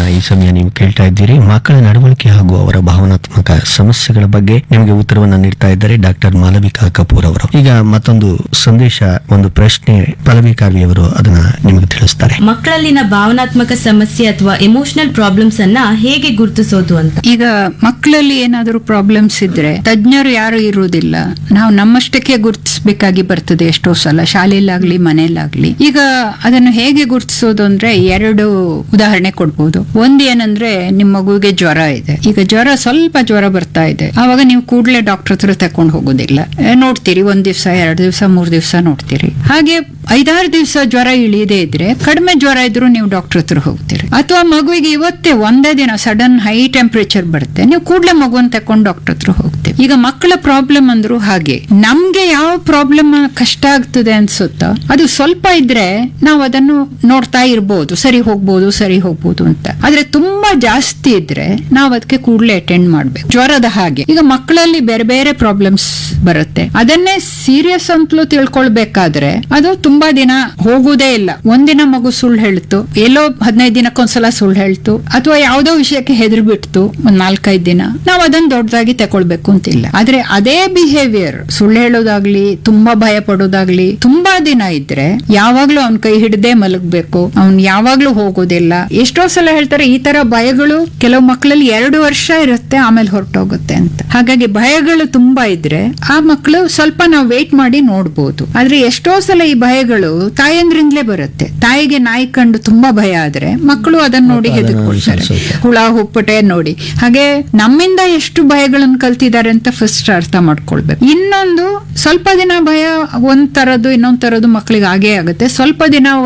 ಈ ಸಮಯ ನೀವು ಕೇಳ್ತಾ ಇದ್ದೀರಿ ಮಕ್ಕಳ ನಡವಳಿಕೆ ಹಾಗೂ ಅವರ ಭಾವನಾತ್ಮಕ ಸಮಸ್ಯೆಗಳ ಬಗ್ಗೆ ನಿಮಗೆ ಉತ್ತರವನ್ನ ನೀಡ್ತಾ ಇದ್ದಾರೆ ಡಾಕ್ಟರ್ ಮಾಲವಿಕಾ ಕಪೂರ್ ಅವರು ಈಗ ಮತ್ತೊಂದು ಸಂದೇಶ ಒಂದು ಪ್ರಶ್ನೆ ಪಲ್ಲವಿ ಕಾವ್ಯ ಅವರು ಅದನ್ನ ನಿಮಗೆ ತಿಳಿಸ್ತಾರೆ ಮಕ್ಕಳಲ್ಲಿನ ಭಾವನಾತ್ಮಕ ಸಮಸ್ಯೆ ಅಥವಾ ಎಮೋಷನಲ್ ಪ್ರಾಬ್ಲಮ್ಸ್ ಅನ್ನ ಹೇಗೆ ಗುರುತಿಸೋದು ಅಂತ ಈಗ ಮಕ್ಕಳಲ್ಲಿ ಏನಾದರೂ ಪ್ರಾಬ್ಲಮ್ಸ್ ಇದ್ರೆ ತಜ್ಞರು ಯಾರು ಇರುವುದಿಲ್ಲ ನಾವು ನಮ್ಮಷ್ಟಕ್ಕೆ ಗುರುತಿಸಬೇಕಾಗಿ ಬರ್ತದೆ ಎಷ್ಟೋ ಸಲ ಶಾಲೆಯಲ್ಲಾಗ್ಲಿ ಮನೆಯಲ್ಲಾಗ್ಲಿ ಈಗ ಅದನ್ನು ಹೇಗೆ ಗುರುತಿಸೋದು ಅಂದ್ರೆ ಎರಡು ಉದಾಹರಣೆ ಕೊಡ್ಬೋದು ಒಂದ್ ಏನಂದ್ರೆ ನಿಮ್ಮ ಮಗುವಿಗೆ ಜ್ವರ ಇದೆ ಈಗ ಜ್ವರ ಸ್ವಲ್ಪ ಜ್ವರ ಬರ್ತಾ ಇದೆ ಆವಾಗ ನೀವು ಕೂಡಲೇ ಡಾಕ್ಟರ್ ಹತ್ರ ತಕೊಂಡು ಹೋಗೋದಿಲ್ಲ ಏ, ನೋಡ್ತೀರಿ ಒಂದ್ ದಿವಸ ಎರಡು ದಿವಸ ಮೂರ್ ದಿವಸ ನೋಡ್ತೀರಿ ಹಾಗೆ ಐದಾರು ದಿವಸ ಜ್ವರ ಇಳಿಯದೇ ಇದ್ರೆ ಕಡಿಮೆ ಜ್ವರ ಇದ್ರೂ ನೀವು ಡಾಕ್ಟರ್ ಹತ್ರ ಹೋಗ್ತೀರಿ ಅಥವಾ ಮಗುವಿಗೆ ಇವತ್ತೇ ಒಂದೇ ದಿನ ಸಡನ್ ಹೈ ಟೆಂಪರೇಚರ್ ಬರುತ್ತೆ ನೀವು ಕೂಡಲೇ ಮಗುವನ್ನ ತಕೊಂಡು ಡಾಕ್ಟರ್ ಹತ್ರ ಹೋಗ್ತೀವಿ ಈಗ ಮಕ್ಕಳ ಪ್ರಾಬ್ಲಮ್ ಅಂದ್ರು ಹಾಗೆ ನಮ್ಗೆ ಯಾವ ಪ್ರಾಬ್ಲಮ್ ಕಷ್ಟ ಆಗ್ತದೆ ಅನ್ಸುತ್ತೋ ಅದು ಸ್ವಲ್ಪ ಇದ್ರೆ ನಾವು ಅದನ್ನು ನೋಡ್ತಾ ಇರ್ಬೋದು ಸರಿ ಹೋಗ್ಬೋದು ಸರಿ ಹೋಗ್ಬೋದು ಅಂತ ಆದ್ರೆ ತುಂಬಾ ಜಾಸ್ತಿ ಇದ್ರೆ ನಾವು ಅದಕ್ಕೆ ಕೂಡಲೇ ಅಟೆಂಡ್ ಮಾಡ್ಬೇಕು ಜ್ವರದ ಹಾಗೆ ಈಗ ಮಕ್ಕಳಲ್ಲಿ ಬೇರೆ ಬೇರೆ ಪ್ರಾಬ್ಲಮ್ಸ್ ಬರುತ್ತೆ ಅದನ್ನೇ ಸೀರಿಯಸ್ ಅಂತಲೂ ತಿಳ್ಕೊಳ್ಬೇಕಾದ್ರೆ ಅದು ತುಂಬಾ ದಿನ ಹೋಗುದೇ ಇಲ್ಲ ಒಂದಿನ ಮಗು ಸುಳ್ಳು ಹೇಳ್ತು ಎಲ್ಲೋ ಹದಿನೈದು ದಿನಕ್ಕೊಂದ್ಸಲ ಸುಳ್ಳು ಹೇಳ್ತು ಅಥವಾ ಯಾವುದೋ ವಿಷಯಕ್ಕೆ ಹೆದರ್ ಬಿಡ್ತು ಒಂದ್ ನಾಲ್ಕೈದು ದಿನ ನಾವು ಅದನ್ನ ದೊಡ್ಡದಾಗಿ ತಗೊಳ್ಬೇಕು ಅಂತಿಲ್ಲ ಆದ್ರೆ ಅದೇ ಬಿಹೇವಿಯರ್ ಸುಳ್ಳು ಹೇಳೋದಾಗ್ಲಿ ತುಂಬಾ ಭಯ ಪಡೋದಾಗ್ಲಿ ತುಂಬಾ ದಿನ ಇದ್ರೆ ಯಾವಾಗ್ಲೂ ಅವ್ನ ಕೈ ಹಿಡದೆ ಮಲಗ್ಬೇಕು ಅವ್ನ್ ಯಾವಾಗ್ಲೂ ಹೋಗೋದಿಲ್ಲ ಎಷ್ಟೋ ಸಲ ಹೇಳ್ತಾರೆ ಈ ತರ ಭಯಗಳು ಕೆಲವು ಮಕ್ಕಳಲ್ಲಿ ಎರಡು ವರ್ಷ ಇರುತ್ತೆ ಆಮೇಲೆ ಹೊರಟೋಗುತ್ತೆ ಅಂತ ಹಾಗಾಗಿ ಭಯಗಳು ತುಂಬಾ ಇದ್ರೆ ಆ ಮಕ್ಕಳು ಸ್ವಲ್ಪ ನಾವು ವೇಟ್ ಮಾಡಿ ನೋಡ್ಬೋದು ಆದ್ರೆ ಎಷ್ಟೋ ಸಲ ಈ ಭಯಗಳು ತಾಯಂದ್ರಿಂದಲೇ ಬರುತ್ತೆ ತಾಯಿಗೆ ನಾಯಿ ಕಂಡು ತುಂಬಾ ಭಯ ಆದ್ರೆ ಮಕ್ಕಳು ಅದನ್ನ ನೋಡಿ ಅದನ್ನ ಹೆದರ್ಕೊಳ್ತಾರೆ ಅನುಸರಿಸುತ್ತೆ. ಹುಳ ಹುಪ್ಪಟೆ ನೋಡಿ ಹಾಗೆ ನಮ್ಮಿಂದ ಎಷ್ಟು ಭಯಗಳನ್ನು ಕಲ್ತಿದ್ದಾರೆ ಅಂತ ಫಸ್ಟ್ ಅರ್ಥ ಮಾಡ್ಕೊಳ್ಬೇಕು ಇನ್ನೊಂದು ಸ್ವಲ್ಪ ದಿನ ಭಯ ಒಂದ್ ತರದ್ದು ಇನ್ನೊಂದ್ ತರದ್ದು ಮಕ್ಕಳಿಗೆ ಆಗೇ ಆಗುತ್ತೆ ಸ್ವಲ್ಪ ದಿನ